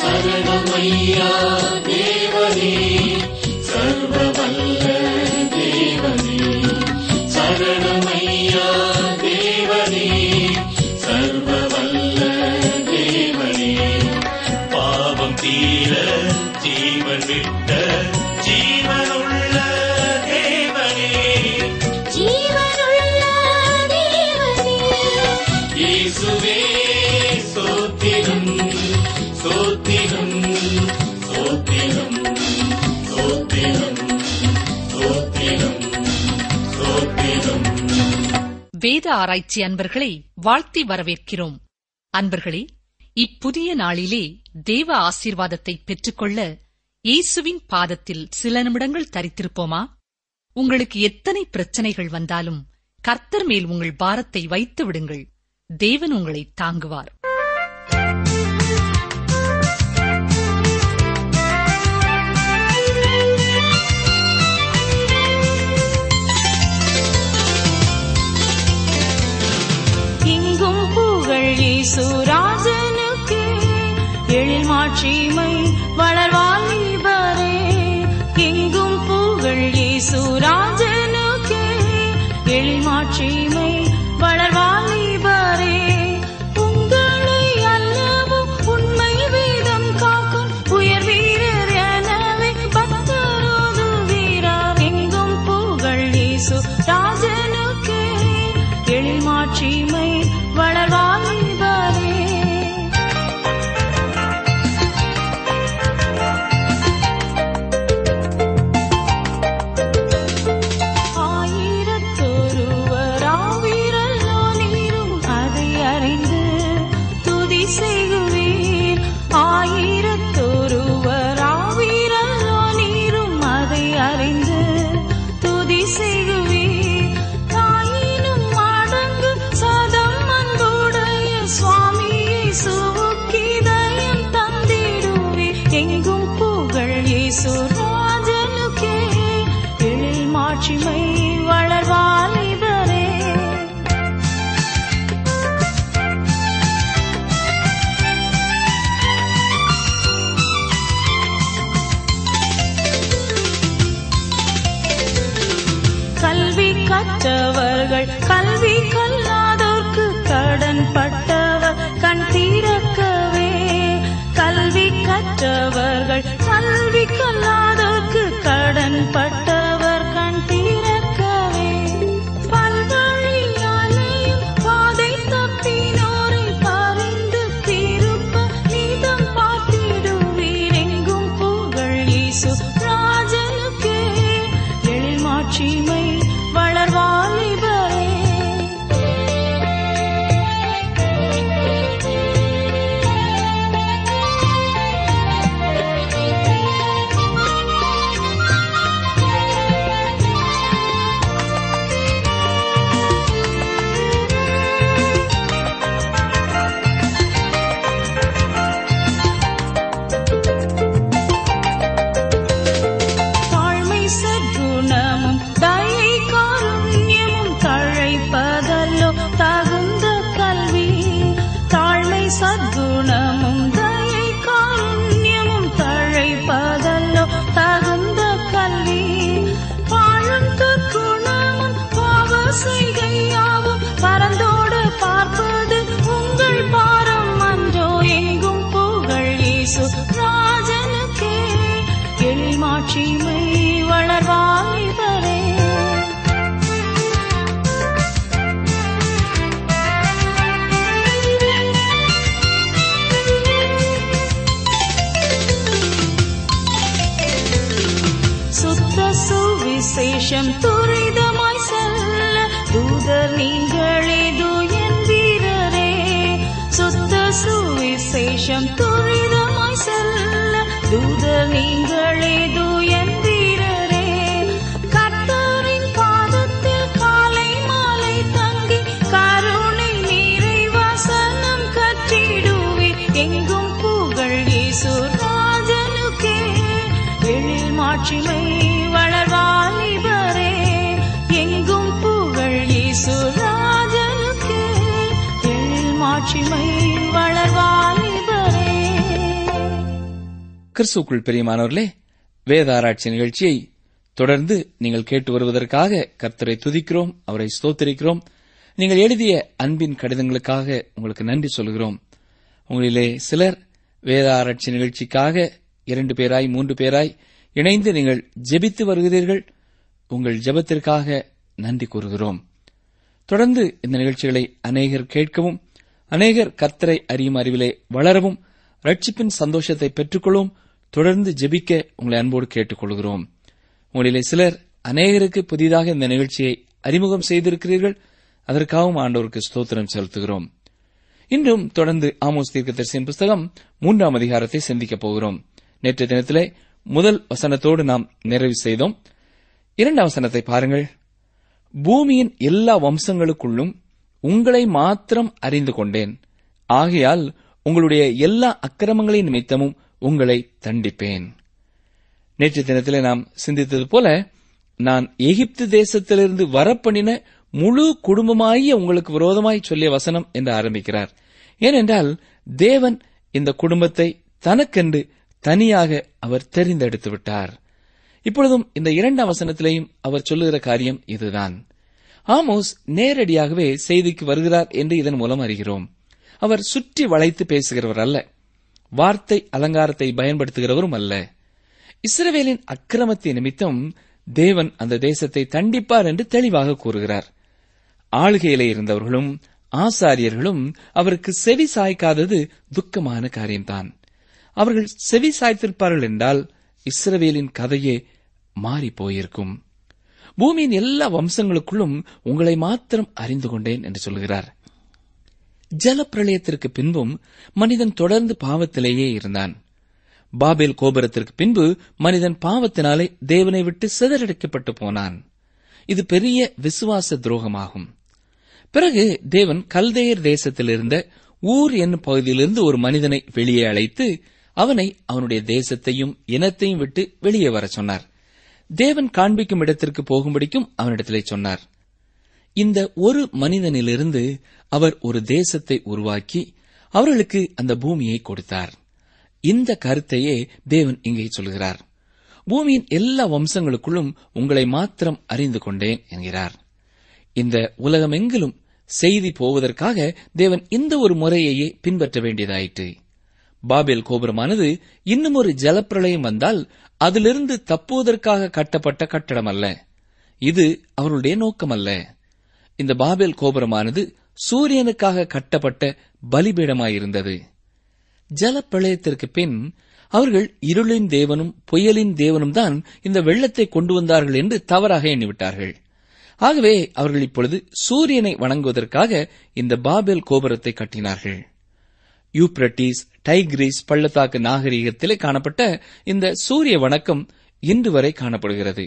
சரணமையா தேவனே சர்வ வல்ல தேவனே சரணமையா தேவனே சர்வ வல்ல தேவனே பாவம் தீர ஜீவன் விட்ட ஜீவனுள்ள தேவனே ஜீவனுள்ள தேவனே இயேசுவே சோத்திரம் சோத்திரம் சோத்திரம் சோத்திரம் சோத்திரம் சோத்திரம் வேத ஆராய்ச்சி அன்பர்களை வாழ்த்தி வரவேற்கிறோம் அன்பர்களே இப்புதிய நாளிலே தேவ ஆசீர்வாதத்தை பெற்றுக்கொள்ள இயேசுவின் பாதத்தில் சில நிமிடங்கள் தரித்திருப்போமா உங்களுக்கு எத்தனை பிரச்சனைகள் வந்தாலும் கர்த்தர் மேல் உங்கள் பாரத்தை வைத்து விடுங்கள் தேவன் உங்களை தாங்குவார் எங்கும் புகழ் இயேசுராஜனுக்கு எழில் மாட்சிமை வளர்வாலிபரே எங்கும் புகழ் இயேசுராஜனுக்கு எழில் மாட்சிமை வளர்வாலிபரே உங்களை அல்லவும் உண்மை வேதம் காக்கும் உயர் வீரர் எனவே பக்தரோது வீரர் எங்கும் புகழ் இயேசு ராஜனுக்கே எழில் மாட்சிமை வளர்வாலிபரே ஆயிரத்தொருவர் ஆவிரல்லோ நீரும் அதை அறிந்து துதி செய்குவீர் ஆயிரத்தொருவர் ஆவிரல்லோ நீரும் அதை அறிந்து துதி செய்குவீர் தாயினும் மடங்கு சதம் அன்புடைய சுவாமியை சுவுக்கிதயம் தந்திடுவீர் எங்கும் புகழ் இயேசு ராஜனுக்கே எழில் மாட்சிமை வளர்வாலிபரே கல்வி கற்றவர்கள் கல்வி கல்லாதோர்க்கு கடன் பட்டவர் கண் தீரக்கவே கல்வி கற்றவர்கள் கல்வி கல்லாதோர்க்கு கடன் பட்டவர் கண் தீரக்கவே பல்வழியாலையும் பாதை தப்பினோரை பறிந்து திருப்ப நீதம் பார்த்திடுவீர் எங்கும் புகழ் இயேசு ராஜனுக்கே எழில் மாட்சிமை வளர்வாலிபரே தாழ்மை சற்குணமும் தயை காருண்யமும் தழைப்பதல்லோ தகுந்த கல்வி தாழ்மை சற்குணமும் தயை காருண்யமும் தழைப்பதல்லோ தகுந்த கல்வி வாழும் துர்க்குணமும் பாவ செய்கையாவும் பரந்தோடு பார்ப்பது உங்கள் பாரம் அன்றோ எங்கும் புகழ் இயேசு ராஜனுக்கே எழில் மாட்சிமை வளர்வாலிபரே சுத்த சுவிசேஷம் துரிதமாய் செல்ல தூதர் நீங்களே தூயன் வீரரே சுத்த சுவிசேஷம் துரிதமாய் செல்ல தூதர் நீங்களே தூயன் வீரரே கர்த்தரின் பாதத்தில் காலை மாலை தங்கி கருணை நீரை வசனம் கற்றிடுவீர் எங்கும் புகழ் இயேசு ராஜனுக்கே எழில் மாட்சிமை வளர்வாலிபரே எங்கும் புகழ் இயேசு ராஜனுக்கே எழில் மாட்சிமை வளர்வாலிபரே கிறிஸ்துக்குள் பிரியமானவர்களே வேத ஆராய்ச்சி நிகழ்ச்சியை தொடர்ந்து நீங்கள் கேட்டு வருவதற்காக கர்த்தரை துதிக்கிறோம் அவரை ஸ்தோத்திரிக்கிறோம் நீங்கள் எழுதிய அன்பின் கடிதங்களுக்காக உங்களுக்கு நன்றி சொல்கிறோம் உங்களிலே சிலர் வேத ஆராய்ச்சி நிகழ்ச்சிக்காக இரண்டு பேராய் மூன்று பேராய் இணைந்து நீங்கள் ஜெபித்து வருகிறீர்கள் உங்கள் ஜெபத்திற்காக நன்றி கூறுகிறோம் தொடர்ந்து இந்த நிகழ்ச்சிகளை அநேகர் கேட்கவும் அநேகர் கர்த்தரை அறியும் அறிவிலே வளரவும் ரட்சிப்பின் சந்தோஷத்தை பெற்றுக்கொள்ளவும் தொடர்ந்து ஜெபிக்க உங்களை அன்போடு கேட்டுக்கொள்கிறோம் உங்களிலே சிலர் அநேகருக்கு புதிதாக இந்த நிகழ்ச்சியை அறிமுகம் செய்திருக்கிறீர்கள் அதற்காகவும் ஆண்டவருக்கு ஸ்தோத்திரம் செலுத்துகிறோம் இன்றும் தொடர்ந்து ஆமோஸ் தீர்க்கதரிசியின் புஸ்தகம் மூன்றாம் அதிகாரத்தை சிந்திக்கப் போகிறோம் நேற்று தினத்திலே முதல் வசனத்தோடு நாம் நிறைவு செய்தோம் இரண்டாம் வசனத்தை பாருங்கள் பூமியின் எல்லா வம்சங்களுக்குள்ளும் உங்களை மாத்திரம் அறிந்து கொண்டேன் ஆகையால் உங்களுடைய எல்லா அக்கிரமங்களின் நிமித்தமும் உங்களை தண்டிப்பேன் நேற்று தினத்திலே நாம் சிந்தித்தது போல நான் எகிப்து தேசத்திலிருந்து வரப்பண்ணின முழு குடும்பமாகிய உங்களுக்கு விரோதமாய் சொல்லிய வசனம் என்று ஆரம்பிக்கிறார் ஏனென்றால் தேவன் இந்த குடும்பத்தை தனக்கென்று தனியாக அவர் தெரிந்தெடுத்து விட்டார் இப்பொழுதும் இந்த இரண்டாம் வசனத்திலேயும் அவர் சொல்லுகிற காரியம் இதுதான் ஆமோஸ் நேரடியாகவே செய்திக்கு வருகிறார் என்று இதன் மூலம் அறிகிறோம் அவர் சுற்றி வளைத்து பேசுகிறவர் அல்ல வார்த்தை அலங்காரத்தை பயன்படுத்துகிறவரும் அல்ல இஸ்ரவேலின் அக்கிரமத்தின் நிமித்தம் தேவன் அந்த தேசத்தை தண்டிப்பார் என்று தெளிவாக கூறுகிறார் ஆளுகையிலே இருந்தவர்களும் ஆசாரியர்களும் அவருக்கு செவி சாய்க்காதது துக்கமான காரியம்தான் அவர்கள் செவி சாய்த்திருப்பார்கள் என்றால் இஸ்ரவேலின் கதையே மாறி போயிருக்கும் பூமியின் எல்லா வம்சங்களுக்குள்ளும் உங்களை மாத்திரம் அறிந்து கொண்டேன் என்று சொல்கிறார் ஜலப்பிரளயத்திற்கு பின்பும் மனிதன் தொடர்ந்து பாவத்திலேயே இருந்தான் பாபேல் கோபுரத்திற்கு பின்பு மனிதன் பாவத்தினாலே தேவனை விட்டு சிதறடிக்கப்பட்டு போனான் இது பெரிய விசுவாச துரோகமாகும் பிறகு தேவன் கல்தேயர் தேசத்தில் இருந்த ஊர் என்னும் பகுதியிலிருந்து ஒரு மனிதனை வெளியே அழைத்து அவனை அவனுடைய தேசத்தையும் இனத்தையும் விட்டு வெளியே வரச் சொன்னார் தேவன் காண்பிக்கும் இடத்திற்கு போகும்படிக்கும் அவனிடத்திலே சொன்னார் இந்த ஒரு மனிதனிலிருந்து அவர் ஒரு தேசத்தை உருவாக்கி அவர்களுக்கு அந்த பூமியை கொடுத்தார் இந்த கருத்தையே தேவன் இங்கே சொல்கிறார் பூமியின் எல்லா வம்சங்களுக்குள்ளும் உங்களை மாத்திரம் அறிந்து கொண்டேன் என்கிறார் இந்த உலகமெங்கிலும் செய்தி போவதற்காக தேவன் இந்த ஒரு முறையையே பின்பற்ற வேண்டியதாயிற்று பாபேல் கோபுரமானது இன்னும் ஒரு ஜலப்பிரளயம் வந்தால் அதிலிருந்து தப்புவதற்காக கட்டப்பட்ட கட்டடம் அல்ல இது அவர்களுடைய நோக்கம் அல்ல இந்த பாபேல் கோபுரமானது சூரியனுக்காக கட்டப்பட்ட பலிபீடமாயிருந்தது ஜலப்பிரளயத்திற்கு பின் அவர்கள் இருளின் தேவனும் புயலின் தேவனும் தான் இந்த வெள்ளத்தை கொண்டு வந்தார்கள் என்று தவறாக எண்ணிவிட்டார்கள் ஆகவே அவர்கள் இப்பொழுது சூரியனை வணங்குவதற்காக இந்த பாபேல் கோபுரத்தை கட்டினார்கள் யூப்ரட்டிஸ் டைக்ரிஸ் பள்ளத்தாக்கு நாகரிகத்திலே காணப்பட்ட இந்த சூரிய வணக்கம் இன்று வரை காணப்படுகிறது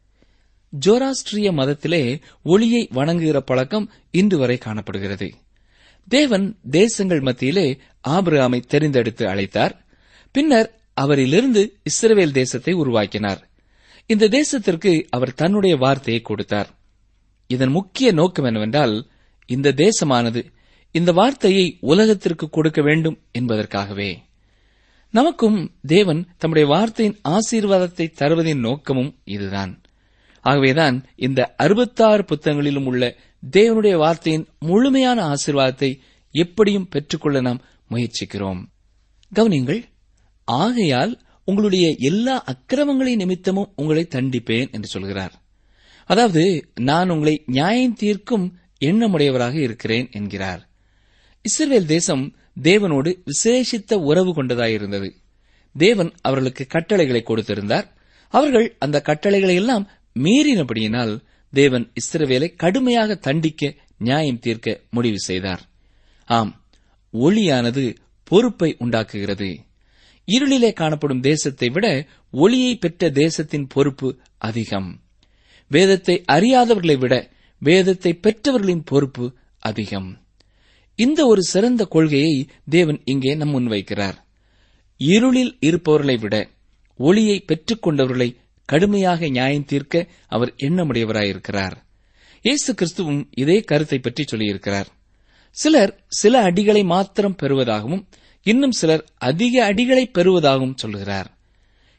ஜோராஸ்ட்ரிய மதத்திலே ஒளியை வணங்குகிற பழக்கம் இன்று வரை காணப்படுகிறது தேவன் தேசங்கள் மத்தியிலே ஆபிரகாமை தெரிந்தெடுத்து அழைத்தார் பின்னர் அவரிலிருந்து இஸ்ரவேல் தேசத்தை உருவாக்கினார் இந்த தேசத்திற்கு அவர் தன்னுடைய வார்த்தையை கொடுத்தார் இதன் முக்கிய நோக்கம் என்னவென்றால் இந்த தேசமானது இந்த வார்த்தையை உலகத்திற்கு கொடுக்க வேண்டும் என்பதற்காகவே நமக்கும் தேவன் தம்முடைய வார்த்தையின் ஆசீர்வாதத்தை தருவதின் நோக்கமும் இதுதான் ஆகவேதான் இந்த அறுபத்தாறு புத்தகங்களிலும் உள்ள தேவனுடைய வார்த்தையின் முழுமையான ஆசீர்வாதத்தை எப்படியும் பெற்றுக்கொள்ள நாம் முயற்சிக்கிறோம் கவனிங்கள் ஆகையால் உங்களுடைய எல்லா அக்கிரமங்களின் நிமித்தமும் உங்களை தண்டிப்பேன் என்று சொல்கிறார் அதாவது நான் உங்களை நியாயம் தீர்க்கும் எண்ணமுடையவராக இருக்கிறேன் என்கிறார் இஸ்ரேல் தேசம் தேவனோடு விசேஷித்த உறவு கொண்டதாயிருந்தது தேவன் அவர்களுக்கு கட்டளைகளை கொடுத்திருந்தார் அவர்கள் அந்த கட்டளைகளை எல்லாம் மீறினபடியினால் தேவன் இஸ்ரவேலை கடுமையாக தண்டிக்க நியாயம் தீர்க்க முடிவு செய்தார் ஆம் ஒளியானது பொறுப்பை உண்டாக்குகிறது இருளிலே காணப்படும் தேசத்தை விட ஒளியை பெற்ற தேசத்தின் பொறுப்பு அதிகம் வேதத்தை அறியாதவர்களை விட வேதத்தை பெற்றவர்களின் பொறுப்பு அதிகம் இந்த ஒரு சிறந்த கொள்கையை தேவன் இங்கே நம் முன்வைக்கிறார் இருளில் இருப்பவர்களை விட ஒளியை பெற்றுக் கொண்டவர்களை கடுமையாக நியாயம் தீர்க்க அவர் எண்ணமுடையவராயிருக்கிறார் இயேசு கிறிஸ்துவும் இதே கருத்தை பற்றி சொல்லியிருக்கிறார் சிலர் சில அடிகளை மாத்திரம் பெறுவதாகவும் இன்னும் சிலர் அதிக அடிகளை பெறுவதாகவும் சொல்கிறார்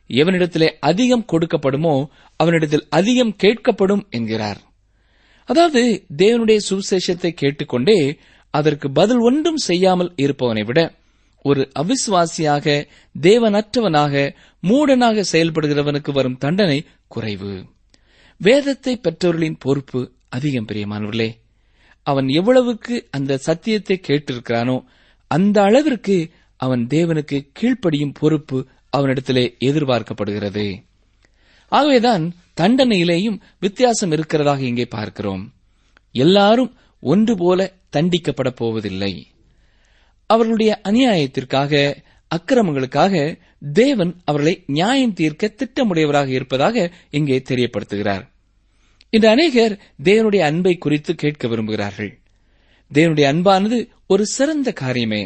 எவனிடத்திலே அதிகம் கொடுக்கப்படுமோ அவனிடத்தில் அதிகம் கேட்கப்படும் என்கிறார் அதாவது தேவனுடைய சுவிசேஷத்தை கேட்டுக்கொண்டே அதற்கு பதில் ஒன்றும் செய்யாமல் இருப்பவனை விட ஒரு அவிசுவாசியாக தேவனற்றவனாக மூடனாக செயல்படுகிறவனுக்கு வரும் தண்டனை குறைவு வேதத்தை பெற்றவர்களின் பொறுப்பு அதிகம் பிரியமானவர்களே அவன் எவ்வளவுக்கு அந்த சத்தியத்தை கேட்டிருக்கிறானோ அந்த அளவிற்கு அவன் தேவனுக்கு கீழ்ப்படியும் பொறுப்பு அவனிடத்திலே எதிர்பார்க்கப்படுகிறது ஆகவேதான் தண்டனையிலேயும் வித்தியாசம் இருக்கிறதாக இங்கே பார்க்கிறோம் எல்லாரும் ஒன்று போல தண்டிக்கப்பட போவதில்லை அவர்களுடைய அநியாயத்திற்காக அக்கிரமங்களுக்காக தேவன் அவர்களை நியாயம் தீர்க்க திட்டமுடையவராக இருப்பதாக இங்கே தெரியப்படுத்துகிறார் இன்று அநேகர் தேவனுடைய அன்பை குறித்து கேட்க விரும்புகிறார்கள் தேவனுடைய அன்பானது ஒரு சிறந்த காரியமே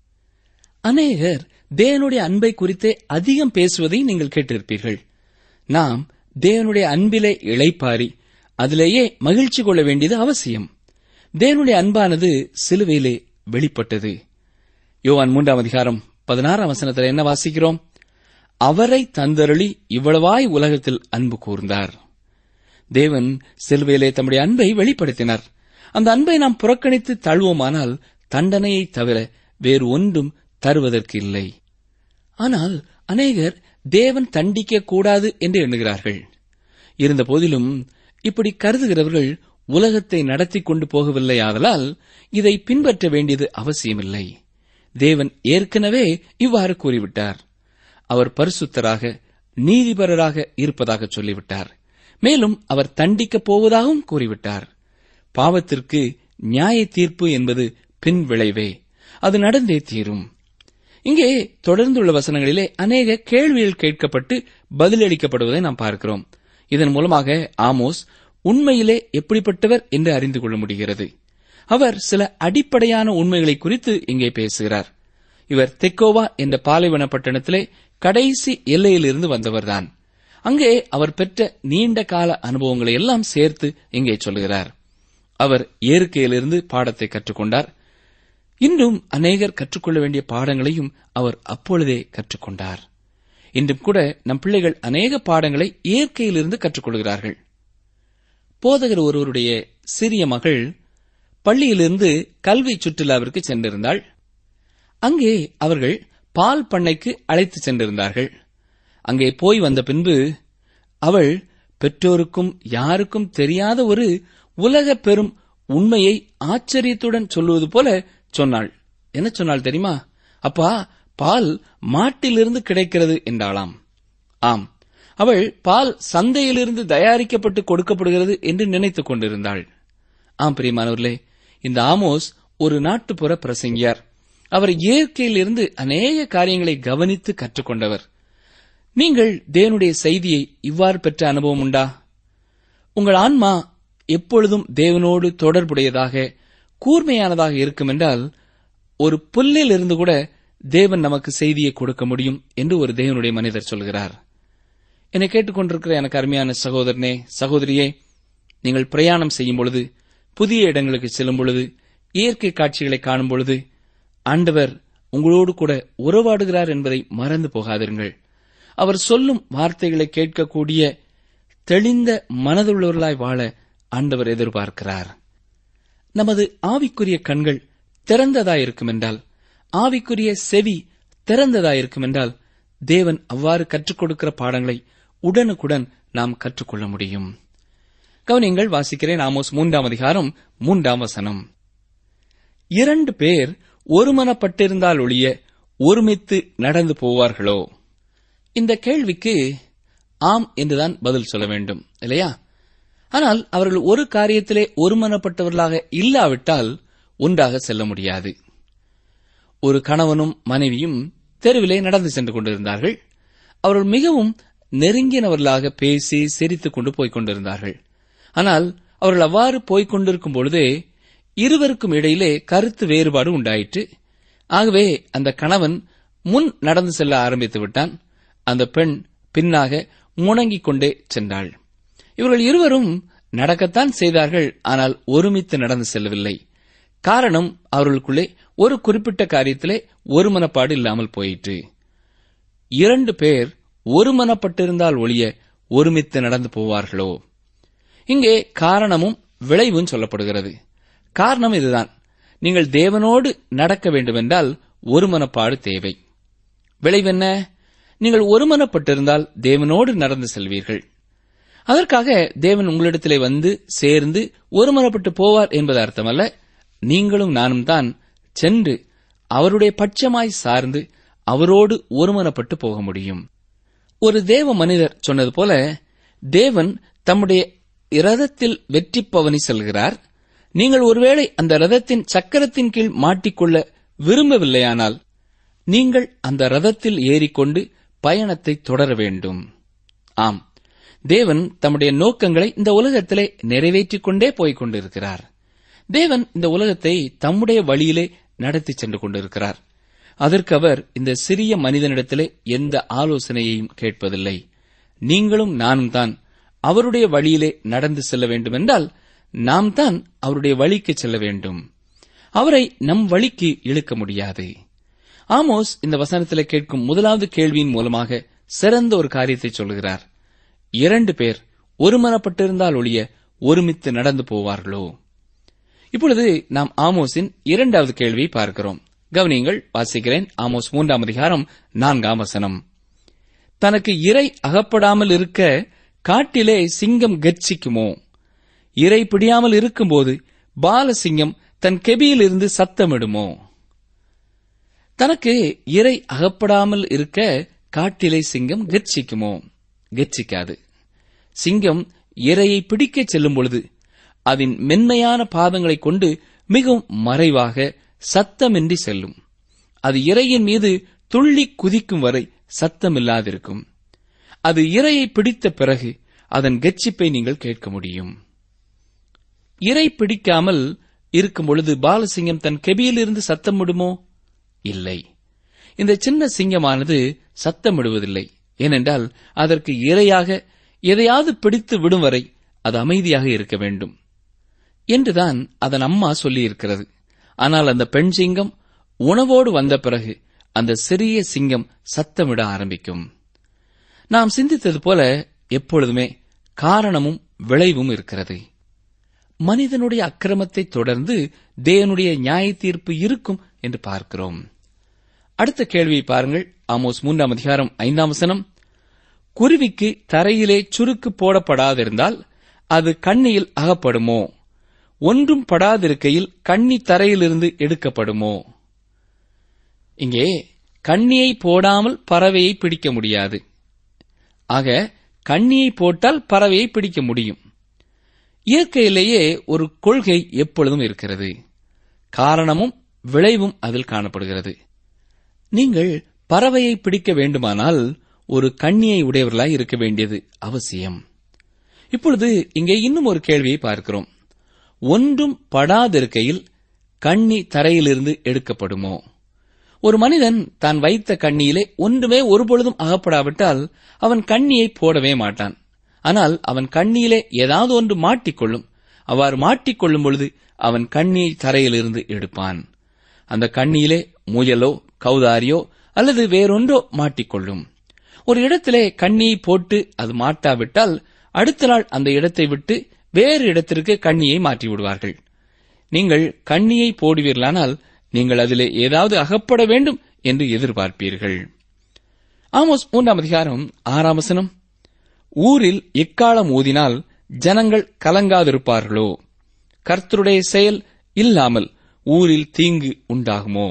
அநேகர் தேவனுடைய அன்பை குறித்தே அதிகம் பேசுவதை நீங்கள் கேட்டிருப்பீர்கள் நாம் தேவனுடைய அன்பிலே இளைப்பாரி அதிலேயே மகிழ்ச்சி கொள்ள வேண்டியது அவசியம் தேவனுடைய அன்பானது சிலுவையிலே வெளிப்பட்டது யோவான் மூன்றாம் அதிகாரம் பதினாறாம் வசனத்தில் என்ன வாசிக்கிறோம் அவரை தந்தருளி இவ்வளவாய் உலகத்தில் அன்பு கூர்ந்தார் தேவன் சிலுவையிலே தம்முடைய அன்பை வெளிப்படுத்தினார் அந்த அன்பை நாம் புறக்கணித்து தழுவோமானால் தண்டனையை தவிர வேறு ஒன்றும் தருவதற்கு இல்லை ஆனால் அநேகர் தேவன் தண்டிக்க கூடாது என்று எண்ணுகிறார்கள் இருந்த போதிலும் இப்படி கருதுகிறவர்கள் உலகத்தை நடத்தி கொண்டு போகவில்லை ஆதலால் இதை பின்பற்ற வேண்டியது அவசியமில்லை தேவன் ஏற்கனவே இவ்வாறு கூறிவிட்டார் அவர் பரிசுத்தராக நீதிபரராக இருப்பதாக சொல்லிவிட்டார் மேலும் அவர் தண்டிக்கப் போவதாகவும் கூறிவிட்டார் பாவத்திற்கு நியாய தீர்ப்பு என்பது பின் விளைவே அது நடந்தே தீரும் இங்கே தொடர்ந்துள்ள வசனங்களிலே அநேக கேள்விகள் கேட்கப்பட்டு பதிலளிக்கப்படுவதை நாம் பார்க்கிறோம் இதன் மூலமாக ஆமோஸ் உண்மையிலே எப்படிப்பட்டவர் என்று அறிந்து கொள்ள முடிகிறது அவர் சில அடிப்படையான உண்மைகளை குறித்து இங்கே பேசுகிறார் இவர் தெக்கோவா என்ற பாலைவன பட்டணத்திலே கடைசி எல்லையிலிருந்து வந்தவர்தான் அங்கே அவர் பெற்ற நீண்ட கால அனுபவங்களை எல்லாம் சேர்த்து இங்கே சொல்கிறார் அவர் இயற்கையிலிருந்து பாடத்தை கற்றுக்கொண்டார் இன்றும் அநேகர் கற்றுக்கொள்ள வேண்டிய பாடங்களையும் அவர் அப்பொழுதே கற்றுக்கொண்டார் இன்றும் கூட நம் பிள்ளைகள் அநேக பாடங்களை இயற்கையிலிருந்து கற்றுக்கொள்கிறார்கள் போதகர் ஒருவருடைய சிறிய மகள் பள்ளியிலிருந்து கல்வி சுற்றுலாவிற்கு சென்றிருந்தாள் அங்கே அவர்கள் பால் பண்ணைக்கு அழைத்து சென்றிருந்தார்கள் அங்கே போய் வந்த பின்பு அவள் பெற்றோருக்கும் யாருக்கும் தெரியாத ஒரு உலக பெரும் உண்மையை ஆச்சரியத்துடன் சொல்லுவது போல சொன்னாள் என்ன சொன்னாள் தெரியுமா அப்பா பால் மாட்டிலிருந்து கிடைக்கிறது என்றாளாம் ஆம் அவள் பால் சந்தையிலிருந்து தயாரிக்கப்பட்டு கொடுக்கப்படுகிறது என்று நினைத்துக் கொண்டிருந்தாள் ஆம் பிரியமானவர்களே இந்த ஆமோஸ் ஒரு நாட்டுப்புற பிரசங்கியார் அவர் இயற்கையிலிருந்து அநேக காரியங்களை கவனித்து கற்றுக்கொண்டவர் நீங்கள் தேவனுடைய செய்தியை இவ்வாறு பெற்ற அனுபவம் உண்டா உங்கள் ஆன்மா எப்பொழுதும் தேவனோடு தொடர்புடையதாக கூர்மையானதாக இருக்கும் என்றால் ஒரு புல்லில் இருந்து கூட தேவன் நமக்கு செய்தியை கொடுக்க முடியும் என்று ஒரு தேவனுடைய மனிதர் சொல்கிறார் என்னை கேட்டுக்கொண்டிருக்கிற எனக்கு அருமையான சகோதரனே சகோதரியே நீங்கள் பிரயாணம் செய்யும் பொழுது புதிய இடங்களுக்கு செல்லும் பொழுது இயற்கை காட்சிகளை காணும் பொழுது ஆண்டவர் உங்களோடு கூட உறவாடுகிறார் என்பதை மறந்து போகாதிருங்கள் அவர் சொல்லும் வார்த்தைகளை கேட்கக்கூடிய தெளிந்த மனதுள்ளவர்களாய் வாழ ஆண்டவர் எதிர்பார்க்கிறார் நமது ஆவிக்குரிய கண்கள் திறந்ததாயிருக்கும் என்றால் ஆவிக்குரிய செவி திறந்ததாயிருக்கும் என்றால் தேவன் அவ்வாறு கற்றுக் கொடுக்கிற பாடங்களை உடனுக்குடன் நாம் கற்றுக்கொள்ள முடியும் கவனியங்கள் வாசிக்கிறேன் ஆமோஸ் மூன்றாம் அதிகாரம் மூன்றாம் வசனம் இரண்டு பேர் ஒருமனப்பட்டிருந்தால் ஒழிய ஒருமித்து நடந்து போவார்களோ இந்த கேள்விக்கு ஆம் என்றுதான் பதில் சொல்ல வேண்டும் இல்லையா ஆனால் அவர்கள் ஒரு காரியத்திலே ஒருமனப்பட்டவர்களாக இல்லாவிட்டால் ஒன்றாக செல்ல முடியாது ஒரு கணவனும் மனைவியும் தெருவிலே நடந்து சென்று கொண்டிருந்தார்கள் அவர்கள் மிகவும் நெருங்கினவர்களாக பேசி சிரித்துக் கொண்டு போய்க் கொண்டிருந்தார்கள் ஆனால் அவர்கள் அவ்வாறு போய்க் கொண்டிருக்கும் பொழுதே இருவருக்கும் இடையிலே கருத்து வேறுபாடு உண்டாயிற்று ஆகவே அந்த கணவன் முன் நடந்து செல்ல ஆரம்பித்து விட்டான் அந்த பெண் பின்னாக முணங்கிக் கொண்டே சென்றாள் இவர்கள் இருவரும் நடக்கத்தான் செய்தார்கள் ஆனால் ஒருமித்து நடந்து செல்லவில்லை காரணம் அவர்களுக்குள்ளே ஒரு குறிப்பிட்ட காரியத்திலே ஒரு மனப்பாடு இல்லாமல் போயிற்று இரண்டு பேர் ஒருமனப்பட்டிருந்தால் ஒழிய ஒருமித்து நடந்து போவார்களோ இங்கே காரணமும் விளைவும் சொல்லப்படுகிறது காரணம் இதுதான் நீங்கள் தேவனோடு நடக்க வேண்டுமென்றால் ஒருமனப்பாடு தேவை விளைவென்ன நீங்கள் ஒருமனப்பட்டிருந்தால் தேவனோடு நடந்து செல்வீர்கள் அதற்காக தேவன் உங்களிடத்திலே வந்து சேர்ந்து ஒருமனப்பட்டு போவார் என்பது அர்த்தமல்ல நீங்களும் நானும் தான் சென்று அவருடைய பட்சமாய் சார்ந்து அவரோடு ஒருமனப்பட்டு போக முடியும் ஒரு தேவ மனிதர் சொன்னது போல தேவன் தம்முடைய இரதத்தில் வெற்றி பவனி செல்கிறார் நீங்கள் ஒருவேளை அந்த ரதத்தின் சக்கரத்தின் கீழ் மாட்டிக்கொள்ள விரும்பவில்லையானால் நீங்கள் அந்த ரதத்தில் ஏறிக்கொண்டு பயணத்தை தொடர வேண்டும் ஆம் தேவன் தம்முடைய நோக்கங்களை இந்த உலகத்திலே நிறைவேற்றிக் கொண்டே போய்க் கொண்டிருக்கிறார் தேவன் இந்த உலகத்தை தம்முடைய வழியிலே நடத்தி சென்று கொண்டிருக்கிறார் அதற்கு அவர் இந்த சிறிய மனிதனிடத்திலே எந்த ஆலோசனையையும் கேட்பதில்லை நீங்களும் நானும் தான் அவருடைய வழியிலே நடந்து செல்ல வேண்டுமென்றால் நாம் தான் அவருடைய வழிக்கு செல்ல வேண்டும் அவரை நம் வழிக்கு இழுக்க முடியாது ஆமோஸ் இந்த வசனத்திலே கேட்கும் முதலாவது கேள்வியின் மூலமாக சிறந்த ஒரு காரியத்தை சொல்கிறார் இரண்டு பேர் ஒருமனப்பட்டிருந்தால் ஒழிய ஒருமித்து நடந்து போவார்களோ இப்பொழுது நாம் ஆமோஸின் இரண்டாவது கேள்வியை பார்க்கிறோம் கவனியங்கள் வாசிக்கிறேன் ஆமோஸ் மூன்றாம் அதிகாரம் நான்காம் வசனம் தனக்கு இறை அகப்படாமல் இருக்க காட்டிலே சிங்கம் கர்ச்சிக்குமோ இறை பிடியாமல் இருக்கும்போது பாலசிங்கம் தன் கெபியிலிருந்து சத்தமிடுமோ தனக்கு இறை அகப்படாமல் இருக்க காட்டிலே சிங்கம் கர்ச்சிக்குமோ கர்ச்சிக்காது சிங்கம் இரையை பிடிக்கச் செல்லும் பொழுது அதன் மென்மையான பாதங்களைக் கொண்டு மிகவும் மறைவாக சத்தமின்றி செல்லும் அது இரையின் மீது துள்ளி குதிக்கும் வரை சத்தமில்லாதிருக்கும் அது இரையை பிடித்த பிறகு அதன் கெச்சிப்பை நீங்கள் கேட்க முடியும் இரை பிடிக்காமல் இருக்கும் பொழுது பாலசிங்கம் தன் கெபியிலிருந்து சத்தமிடுமோ இல்லை இந்த சின்ன சிங்கமானது சத்தமிடுவதில்லை ஏனென்றால் அதற்கு இரையாக எதையாவது பிடித்து விடும் வரை அது அமைதியாக இருக்க வேண்டும் என்றுதான் அதன் அம்மா சொல்லியிருக்கிறது ஆனால் அந்த பெண் சிங்கம் உணவோடு வந்த பிறகு அந்த சிறிய சிங்கம் சத்தமிட ஆரம்பிக்கும் நாம் சிந்தித்தது போல எப்பொழுதுமே காரணமும் விளைவும் இருக்கிறது மனிதனுடைய அக்கிரமத்தை தொடர்ந்து தேவனுடைய நியாய தீர்ப்பு இருக்கும் என்று பார்க்கிறோம் அடுத்த கேள்வியை பாருங்கள் ஆமோஸ் மூன்றாம் அதிகாரம் ஐந்தாம் வசனம் குருவிக்கு தரையிலே சுருக்கு போடப்படாதிருந்தால் அது கண்ணியில் அகப்படுமோ ஒன்றும் படாதிருக்கையில் கண்ணி தரையிலிருந்து எடுக்கப்படுமோ இங்கே கண்ணியை போடாமல் பறவையை பிடிக்க முடியாது ஆக கண்ணியை போட்டால் பறவையை பிடிக்க முடியும் இயற்கையிலேயே ஒரு கொள்கை எப்பொழுதும் இருக்கிறது காரணமும் விளைவும் அதில் காணப்படுகிறது நீங்கள் பறவையை பிடிக்க வேண்டுமானால் ஒரு கண்ணியை உடையவர்களாய் இருக்க வேண்டியது அவசியம் இப்பொழுது இங்கே இன்னும் ஒரு கேள்வியை பார்க்கிறோம் ஒன்றும் படாதிருக்கையில் கண்ணி தரையிலிருந்து எடுக்கப்படுமோ ஒரு மனிதன் தான் வைத்த கண்ணியிலே ஒன்றுமே ஒருபொழுதும் அகப்படாவிட்டால் அவன் கண்ணியை போடவே மாட்டான் ஆனால் அவன் கண்ணியிலே ஏதாவது ஒன்று மாட்டிக்கொள்ளும் அவ்வாறு மாட்டிக்கொள்ளும் பொழுது அவன் கண்ணியை தரையிலிருந்து எடுப்பான் அந்த கண்ணியிலே முயலோ கௌதாரியோ அல்லது வேறொன்றோ மாட்டிக்கொள்ளும் ஒரு இடத்திலே கண்ணியை போட்டு அது மாட்டாவிட்டால் அடுத்த நாள் அந்த இடத்தை விட்டு வேறு இடத்திற்கு கண்ணியை மாற்றி விடுவார்கள் நீங்கள் கண்ணியை போடுவீர்களானால் நீங்கள் அதிலே ஏதாவது அகப்பட வேண்டும் என்று எதிர்பார்ப்பீர்கள் ஆமோஸ் மூன்றாம் அதிகாரம் ஆறாம் வசனம் ஊரில் எக்காலம் ஊதினால் ஜனங்கள் கலங்காதிருப்பார்களோ கர்த்தருடைய செயல் இல்லாமல் ஊரில் தீங்கு உண்டாகுமோ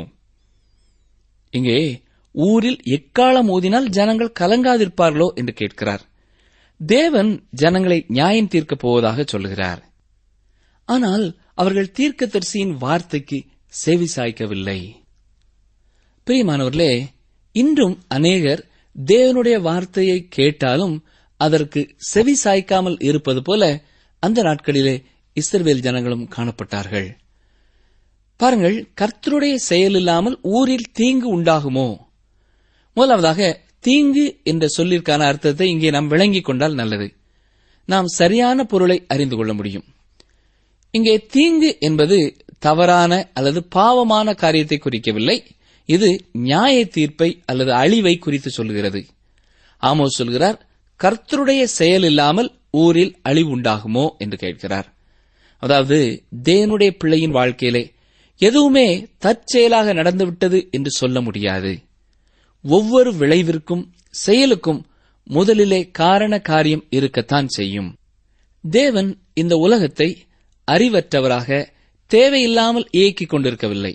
இங்கே ஊரில் எக்காலம் ஊதினால் ஜனங்கள் கலங்காதிருப்பார்களோ என்று கேட்கிறார் தேவன் ஜனங்களை நியாயம் தீர்க்கப் போவதாக சொல்லுகிறார் ஆனால் அவர்கள் தீர்க்கதரிசியின் வார்த்தைக்கு செவி சாய்க்கவில்லை பிரியமானவர்களே இன்றும் அநேகர் தேவனுடைய வார்த்தையை கேட்டாலும் அதற்கு செவி சாய்க்காமல் இருப்பது போல அந்த நாட்களிலே இஸ்ரவேல் ஜனங்களும் காணப்பட்டார்கள் பாருங்கள் கர்த்தருடைய செயல் இல்லாமல் ஊரில் தீங்கு உண்டாகுமோ முதலாவதாக தீங்கு என்ற சொல்லிற்கான அர்த்தத்தை இங்கே நாம் விளங்கிக் கொண்டால் நல்லது நாம் சரியான பொருளை அறிந்து கொள்ள முடியும் இங்கே தீங்கு என்பது தவறான அல்லது பாவமான காரியத்தை குறிக்கவில்லை இது நியாய தீர்ப்பை அல்லது அழிவை குறித்து சொல்கிறது ஆமோஸ் சொல்கிறார் கர்த்தருடைய செயல் இல்லாமல் ஊரில் அழிவு உண்டாகுமோ என்று கேட்கிறார் அதாவது தேவனுடைய பிள்ளையின் வாழ்க்கையிலே எதுவுமே தற்செயலாக நடந்துவிட்டது என்று சொல்ல முடியாது ஒவ்வொரு விளைவிற்கும் செயலுக்கும் முதலிலே காரண காரியம் இருக்கத்தான் செய்யும் தேவன் இந்த உலகத்தை அறிவற்றவராக தேவையில்லாமல் இயக்கிக் கொண்டிருக்கவில்லை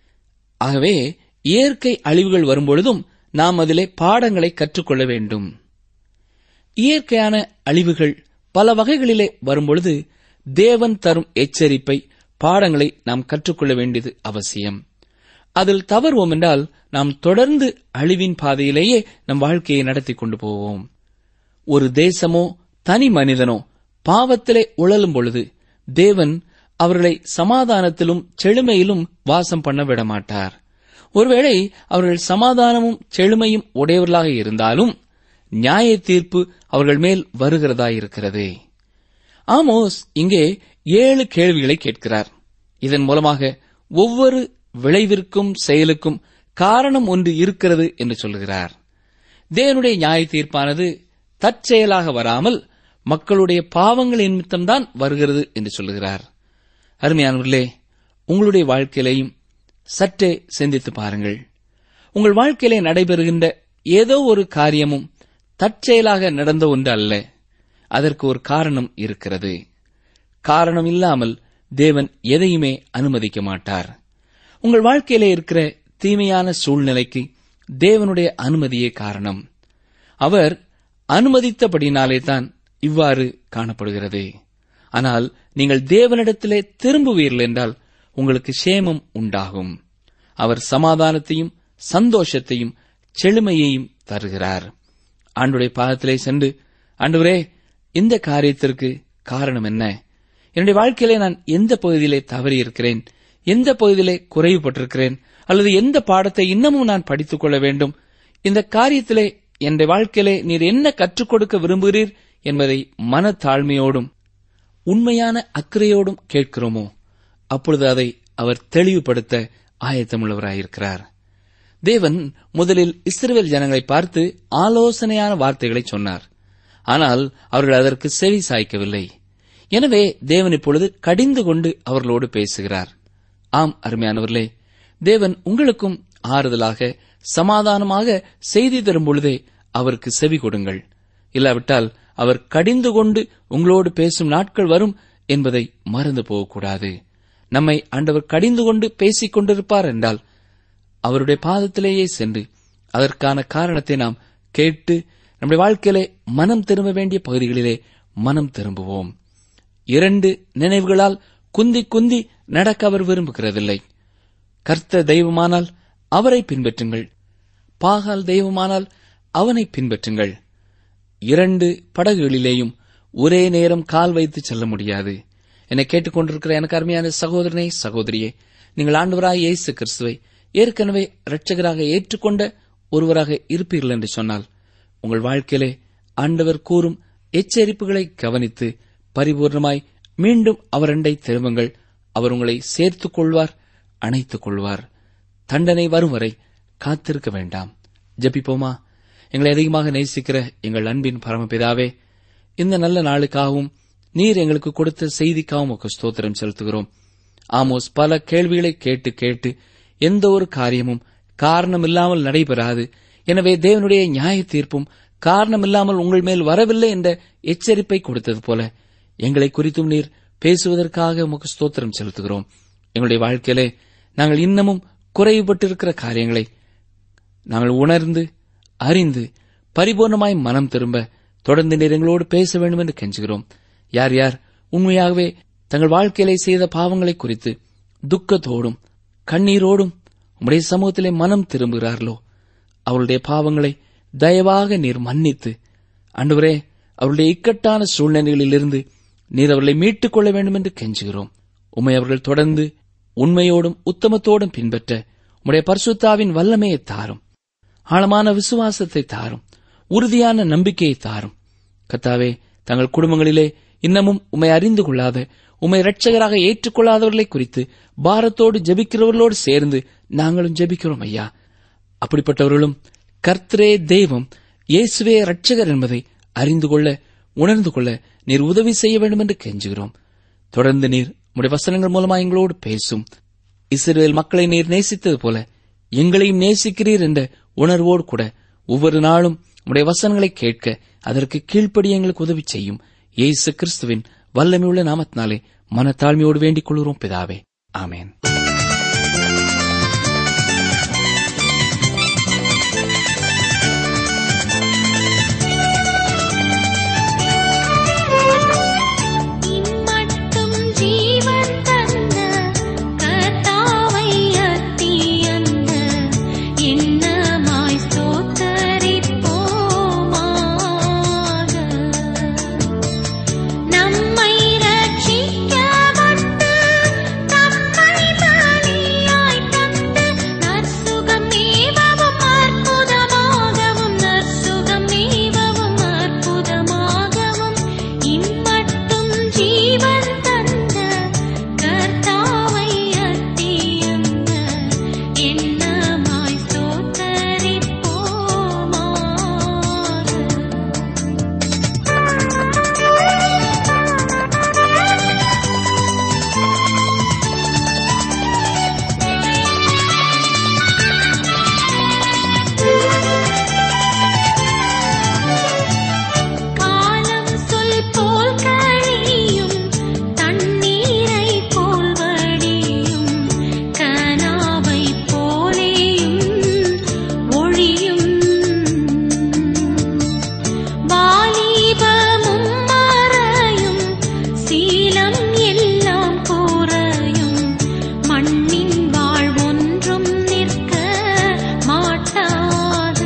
ஆகவே இயற்கை அழிவுகள் வரும்பொழுதும் நாம் அதிலே பாடங்களை கற்றுக்கொள்ள வேண்டும் இயற்கையான அழிவுகள் பல வகைகளிலே வரும்பொழுது தேவன் தரும் எச்சரிப்பை பாடங்களை நாம் கற்றுக்கொள்ள வேண்டியது அவசியம் அதில் தவறுவோம் என்றால் நாம் தொடர்ந்து அழிவின் பாதையிலேயே நம் வாழ்க்கையை நடத்தி கொண்டு போவோம் ஒரு தேசமோ தனி மனிதனோ பாவத்திலே உழலும் பொழுது தேவன் அவர்களை சமாதானத்திலும் செழுமையிலும் வாசம் பண்ண விடமாட்டார் ஒருவேளை அவர்கள் சமாதானமும் செழுமையும் உடையவர்களாக இருந்தாலும் நியாய தீர்ப்பு அவர்கள் மேல் வருகிறதாயிருக்கிறது ஆமோஸ் இங்கே ஏழு கேள்விகளை கேட்கிறார் இதன் மூலமாக ஒவ்வொரு விளைவிற்கும் செயலுக்கும் காரணம் ஒன்று இருக்கிறது என்று சொல்கிறார் தேவனுடைய நியாய தீர்ப்பானது தற்செயலாக வராமல் மக்களுடைய பாவங்கள் நிமித்தம்தான் வருகிறது என்று சொல்லுகிறார் அருமையானவர்களே உங்களுடைய வாழ்க்கையிலையும் சற்றே சிந்தித்து பாருங்கள் உங்கள் வாழ்க்கையிலே நடைபெறுகின்ற ஏதோ ஒரு காரியமும் தற்செயலாக நடந்த ஒன்று அல்ல அதற்கு ஒரு காரணம் இருக்கிறது காரணம் இல்லாமல் தேவன் எதையுமே அனுமதிக்க மாட்டார் உங்கள் வாழ்க்கையிலே இருக்கிற தீமையான சூழ்நிலைக்கு தேவனுடைய அனுமதியே காரணம் அவர் அனுமதித்தபடினாலே தான் இவ்வாறு காணப்படுகிறது ஆனால் நீங்கள் தேவனிடத்திலே திரும்புவீர்கள் என்றால் உங்களுக்கு சேமம் உண்டாகும் அவர் சமாதானத்தையும் சந்தோஷத்தையும் செழுமையையும் தருகிறார் ஆண்டுடைய பாதத்திலே சென்று ஆண்டவரே இந்த காரியத்திற்கு காரணம் என்ன என்னுடைய வாழ்க்கையிலே நான் எந்த பகுதியிலே தவறி இருக்கிறேன் எந்த பகுதியிலே குறைவுபட்டிருக்கிறேன் அல்லது எந்த பாடத்தை இன்னமும் நான் படித்துக் கொள்ள வேண்டும் இந்த காரியத்திலே என்னுடைய வாழ்க்கையிலே நீர் என்ன கற்றுக் கொடுக்க விரும்புகிறீர் என்பதை மனத்தாழ்மையோடும் உண்மையான அக்கறையோடும் கேட்கிறோமோ அப்பொழுது அதை அவர் தெளிவுபடுத்த ஆயத்தமுள்ளவராயிருக்கிறார் தேவன் முதலில் இஸ்ரவேல் ஜனங்களை பார்த்து ஆலோசனையான வார்த்தைகளை சொன்னார் ஆனால் அவர்கள் அதற்கு செவி சாய்க்கவில்லை எனவே தேவன் இப்பொழுது கடிந்து கொண்டு அவர்களோடு பேசுகிறார் ஆம் அருமையானவர்களே தேவன் உங்களுக்கும் ஆறுதலாக சமாதானமாக செய்தி தரும் பொழுதே அவருக்கு செவி கொடுங்கள் இல்லாவிட்டால் அவர் கடிந்து கொண்டு உங்களோடு பேசும் நாட்கள் வரும் என்பதை மறந்து போகக்கூடாது நம்மை ஆண்டவர் கடிந்து கொண்டு பேசிக் கொண்டிருப்பார் என்றால் அவருடைய பாதத்திலேயே சென்று அதற்கான காரணத்தை நாம் கேட்டு நம்முடைய வாழ்க்கையிலே மனம் திரும்ப வேண்டிய பகுதிகளிலே மனம் திரும்புவோம் இரண்டு நினைவுகளால் குந்தி குந்தி நடக்க அவர் விரும்புகிறதில்லை கர்த்த தெய்வமானால் அவரை பின்பற்றுங்கள் பாகால் தெய்வமானால் அவனை பின்பற்றுங்கள் இரண்டு படகுகளிலேயும் ஒரே நேரம் கால் வைத்து செல்ல முடியாது என்னை கேட்டுக்கொண்டிருக்கிற எனக்கு அருமையான சகோதரனே சகோதரியே நீங்கள் ஆண்டவராய் இயேசு கிறிஸ்துவை ஏற்கனவே இரட்சகராக ஏற்றுக்கொண்ட ஒருவராக இருப்பீர்கள் என்று சொன்னால் உங்கள் வாழ்க்கையிலே ஆண்டவர் கூறும் எச்சரிப்புகளை கவனித்து பரிபூர்ணமாய் மீண்டும் அவரண்டை திரும்புங்கள் அவர் உங்களை சேர்த்துக் கொள்வார் அணைத்துக் கொள்வார் தண்டனை வரும் வரை காத்திருக்க வேண்டாம் ஜெபிப்போமா எங்களை அதிகமாக நேசிக்கிற எங்கள் அன்பின் பரமபிதாவே இந்த நல்ல நாளுக்காகவும் நீர் எங்களுக்கு கொடுத்த செய்திக்காகவும் உமக்கு ஸ்தோத்திரம் செலுத்துகிறோம் ஆமோஸ் பல கேள்விகளை கேட்டு கேட்டு எந்த ஒரு காரியமும் காரணமில்லாமல் நடைபெறாது எனவே தேவனுடைய நியாய தீர்ப்பும் காரணமில்லாமல் உங்கள் மேல் வரவில்லை என்ற எச்சரிப்பை கொடுத்தது போல எங்களை குறித்தும் நீர் பேசுவதற்காக உமக்கு ஸ்தோத்திரம் செலுத்துகிறோம் எங்களுடைய வாழ்க்கையிலே நாங்கள் இன்னமும் குறைவுபட்டிருக்கிற காரியங்களை நாங்கள் உணர்ந்து அறிந்து பரிபூர்ணமாய் மனம் திரும்ப தொடர்ந்து நீர் எங்களோடு பேச வேண்டும் என்று கெஞ்சுகிறோம் யார் யார் உண்மையாகவே தங்கள் வாழ்க்கையிலே செய்த பாவங்களை குறித்து துக்கத்தோடும் கண்ணீரோடும் உம்முடைய சமூகத்திலே மனம் திரும்புகிறார்களோ அவருடைய பாவங்களை தயவாக நீர் மன்னித்து அன்றுவரே அவருடைய இக்கட்டான சூழ்நிலைகளிலிருந்து நீர் அவர்களை மீட்டுக் கொள்ள வேண்டும் என்று கெஞ்சுகிறோம் உம்மை அவர்கள் தொடர்ந்து உண்மையோடும் உத்தமத்தோடும் பின்பற்ற உம்முடைய பரிசுத்தாவின் வல்லமையை தாரும் ஆழமான விசுவாசத்தை தாரும் உறுதியான நம்பிக்கையை தாரும் கத்தாவே தங்கள் குடும்பங்களிலே இன்னமும் உம்மை அறிந்து கொள்ளாத உம்மை இரட்சகராக ஏற்றுக்கொள்ளாதவர்களை குறித்து பாரத்தோடு ஜெபிக்கிறவர்களோடு சேர்ந்து நாங்களும் ஜெபிக்கிறோம் ஐயா அப்படிப்பட்டவர்களும் கர்த்தரே தெய்வம் இயேசுவே இரட்சகர் என்பதை அறிந்து கொள்ள உணர்ந்து கொள்ள நீர் உதவி செய்ய வேண்டும் என்று கெஞ்சுகிறோம் தொடர்ந்து நீர் உடைய வசனங்கள் மூலமா எங்களோடு பேசும் இஸ்ரேல் மக்களை நீர் நேசித்தது போல எங்களையும் நேசிக்கிறீர் என்ற உணர்வோடு கூட ஒவ்வொரு நாளும் உடைய வசனங்களை கேட்க அதற்கு கீழ்ப்படி எங்களுக்கு உதவி செய்யும் இயேசு கிறிஸ்துவின் வல்லமையுள்ள நாமத்தினாலே மனத்தாழ்மையோடு வேண்டிக் கொள்கிறோம் பிதாவே ஆமேன் இம்மட்டும் ஜீவன் தந்த கர்த்தாவை அத்தியந்த இன்னமாய் ஸ்தோத்தரிப்போமாக நம்மை ரட்சிக்க வந்து தம்மை பலியாய் தந்து நற்சுகம் நீவவும் அற்புதமாகவும் நற்சுகம் நீவவும் அற்புதமாகவும் இம்மட்டும் ஜீவன் தந்த கர்த்தாவை அத்தியந்த என்னமாய் ஸ்தோத்தரிப்போமாக காலம் சொல் போல் கழியும் தண்ணீரை போல் வடியும் கனாவை போலேயும் ஒழியும் வாலிபமும் மறையும் சீலம் எல்லாம் குறையும் மண்ணின் வாழ்வொன்றும் நிற்க மாட்டாது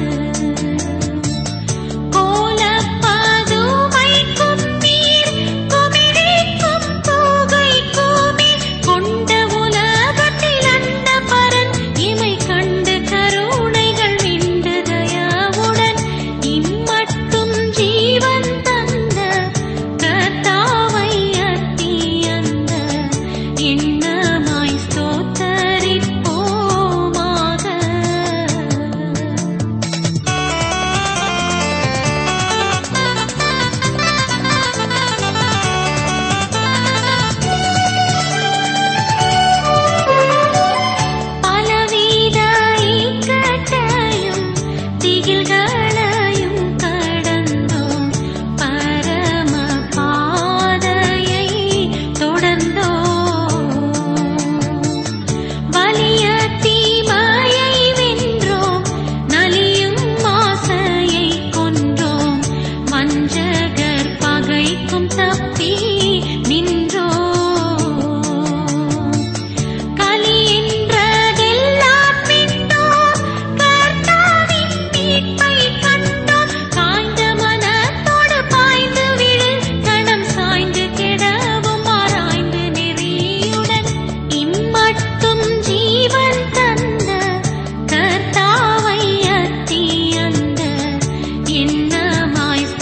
கோலப்பதுமைக்கும் நீர் குமிழிக்கும் புகைக்குமே கொண்ட உலகத்தில் அண்ட பரன் இமை கண்டு கருணைகள் விண்டு தயாவுடன் இம்மட்டும் ஜீவன் தந்த கர்த்தாவை அத்தியந்த எண்ணமாய் ஸ்தோத்தரிப்போமாக பலவித இக்கட்டையும் திகில்களையும் கடந்தோம் பரம பாதையை தொடர்ந்தோம் வலிய தீமையை வென்றோம் நலியும் ஆசையை கொன்றோம் வஞ்சகர் பகைக்கும் தப்பி நின்றோம் கலி என்றதெல்லாம் விட்டோம் கர்த்தாவின் மீட்பை கண்டோம் காய்ந்த மனத்தோடு பாய்ந்து விழு கணம் சாய்ந்து கெடவும் ஆராய்ந்து நெறியுடன் இம்மட்டும் ஜீவன் தந்த கர்த்தாவை அத்தியந்த என்னமாய்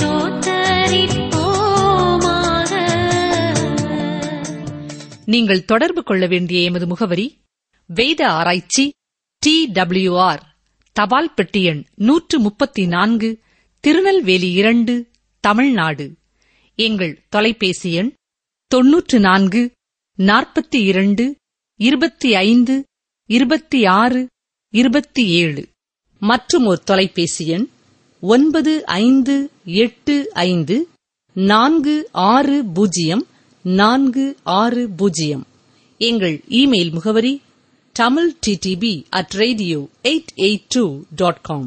ஸ்தோத்தரிப்போமாக நீங்கள் தொடர்பு கொள்ள வேண்டிய எமது முகவரி வேத ஆராய்ச்சி டி ஆர் தபால் பெட்டி எண் நூற்று முப்பத்தி நான்கு திருநெல்வேலி இரண்டு தமிழ்நாடு எங்கள் தொலைபேசி எண் தொன்னூற்று நான்கு நாற்பத்தி இரண்டு இருபத்தி ஐந்து இருபத்தி ஆறு இருபத்தி ஏழு மற்றும் ஒரு தொலைபேசி எண் ஒன்பது ஐந்து எட்டு ஐந்து நான்கு ஆறு பூஜ்ஜியம் நான்கு ஆறு பூஜ்ஜியம் எங்கள் இமெயில் முகவரி Tamil DTP at radio eight eight two dot com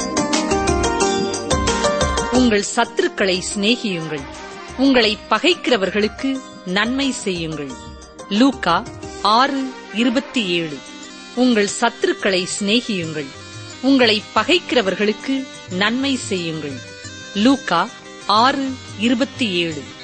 உங்கள் சத்துருக்களை சிநேகியுங்கள் உங்களை பகைக்கிறவர்களுக்கு நன்மை செய்யுங்கள் லூக்கா ஆறு இருபத்தி ஏழு உங்கள் சத்துருக்களை சிநேகியுங்கள் உங்களை பகைக்கிறவர்களுக்கு நன்மை செய்யுங்கள் லூக்கா ஆறு இருபத்தி ஏழு